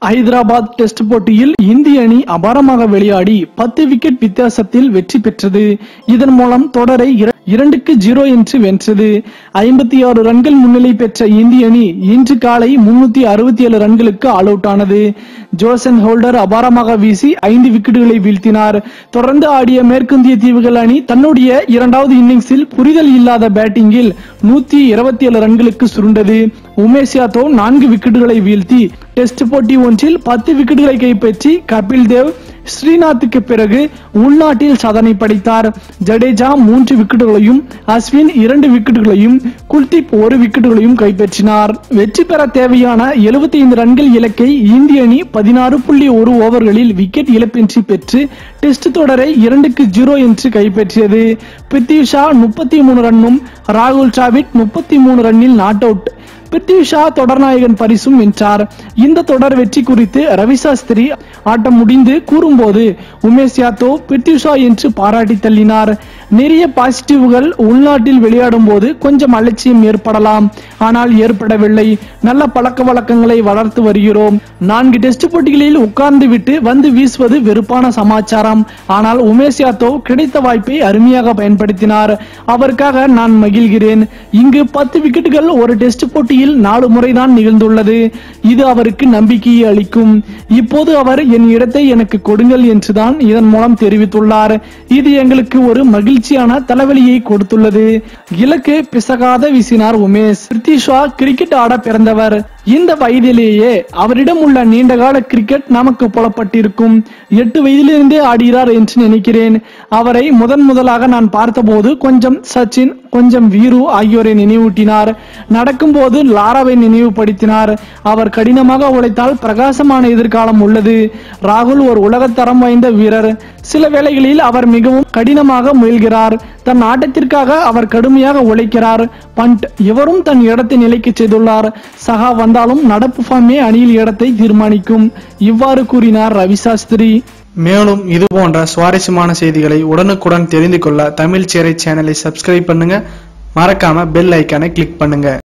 Hyderabad test போட்டியில் இந்திய அணி அபாரமாக விளையாடி பத்து விக்கெட் வித்தியாசத்தில் வெற்றி பெற்றது இதன் மூலம் தொடரை இர- இரண்டுக்கு ஜீரோ என்று வென்றது ஐம்பத்தி ஆறு ரன்கள் முன்னிலை பெற்ற இந்திய அணி இன்று காலை முன்னூத்தி அறுபத்தி ஏழு ரன்களுக்கு ஆல் அவுட் ஆனது ஜோசன் ஹோல்டர் அபாரமாக வீசி ஐந்து விக்கெட்டுகளை வீழ்த்தினார் தொடர்ந்து ஆடிய மேற்கிந்திய தீவுகள் அணி தன்னுடைய இரண்டாவது இன்னிங்ஸில் புரிதல் இல்லாத பேட்டிங்கில் நூத்தி இருபத்தி ஏழு ரன்களுக்கு சுருண்டது உமேஷ் யாதவ் நான்கு விக்கெட்டுகளை வீழ்த்தி டெஸ்ட் போட்டி ஒன்றில் பத்து விக்கெட்டுகளை கைப்பற்றி கபில் தேவ் ஸ்ரீநாத்துக்கு பிறகு உள்நாட்டில் சாதனை படைத்தார் ஜடேஜா மூன்று விக்கெட்டுகளையும் அஸ்வின் இரண்டு விக்கெட்டுகளையும் குல்தீப் ஒரு விக்கெட்டுகளையும் கைப்பற்றினார் வெற்றி பெற தேவையான 75 ரன்கள் இலக்கை இந்திய அணி பதினாறு புள்ளி ஒரு ஓவர்களில் விக்கெட் இழப்பின்றி பெற்று டெஸ்ட் தொடரை இரண்டுக்கு ஜீரோ என்று கைப்பற்றியது பிருத்வி ஷா முப்பத்தி மூணு ரன்னும் ராகுல் டிராவிட் முப்பத்தி மூணு ரன்னில் நாட் அவுட் பிருத்வி ஷா தொடர்நாயகன் பரிசும் வென்றார் இந்த தொடர் வெற்றி குறித்து ரவி சாஸ்திரி ஆட்டம் முடிந்து கூறும்போது உமேஷ் யாதவ் பிருத்வி ஷா என்று பாராட்டி தள்ளினார் நிறைய பாசிட்டிவ்கள் உள்நாட்டில் விளையாடும் போது கொஞ்சம் அலட்சியம் ஏற்படலாம் ஆனால் ஏற்படவில்லை நல்ல பழக்க வழக்கங்களை வளர்த்து வருகிறோம் நான்கு டெஸ்ட் போட்டிகளில் உட்கார்ந்து விட்டு வந்து வீசுவது வெறுப்பான சமாச்சாரம் ஆனால் உமேஷ் யாதவ் கிடைத்த வாய்ப்பை அருமையாக பயன்படுத்தினார் அவருக்காக நான் மகிழ்கிறேன் இங்கு பத்து விக்கெட்டுகள் ஒரு டெஸ்ட் போட்டியில் நாலு முறைதான் நிகழ்ந்துள்ளது இது அவருக்கு நம்பிக்கையை அளிக்கும் இப்போது அவர் என் இடத்தை எனக்கு கொடுங்கள் என்றுதான் இதன் மூலம் தெரிவித்துள்ளார் இது எங்களுக்கு ஒரு மகிழ்ச்சியான தலைவலியை கொடுத்துள்ளது இலக்கு பிசகாத வீசினார் உமேஷ் பிரித்திஷ்வா கிரிக்கெட் ஆட பிறந்தவர் இந்த வயதிலேயே அவரிடம் உள்ள நீண்டகால கிரிக்கெட் நமக்கு புலப்பட்டிருக்கும் எட்டு வயதிலிருந்தே ஆடுகிறார் என்று நினைக்கிறேன் அவரை முதன் முதலாக நான் பார்த்தபோது கொஞ்சம் சச்சின் கொஞ்சம் வீரு ஆகியோரை நினைவூட்டினார் நடக்கும்போது லாராவை நினைவுபடுத்தினார் அவர் கடினமாக உழைத்தால் பிரகாசமான எதிர்காலம் உள்ளது ராகுல் ஒரு உலகத்தரம் வாய்ந்த வீரர் சில வேளைகளில் அவர் மிகவும் கடினமாக முயல்கிறார் தன் ஆட்டத்திற்காக அவர் கடுமையாக உழைக்கிறார் பண்ட் இவரும் தன் இடத்தை நிலைக்கு செய்துள்ளார் சகா வந்தாலும் நடப்பு ஃபார்மே அணியில் இடத்தை தீர்மானிக்கும் இவ்வாறு கூறினார் ரவி சாஸ்திரி மேலும் இது போன்ற சுவாரஸ்யமான செய்திகளை உடனுக்குடன் தெரிந்து கொள்ள தமிழ் சேரை சேனலை சப்ஸ்கிரைப் பண்ணுங்க மறக்காம பெல் ஐக்கானை கிளிக் பண்ணுங்க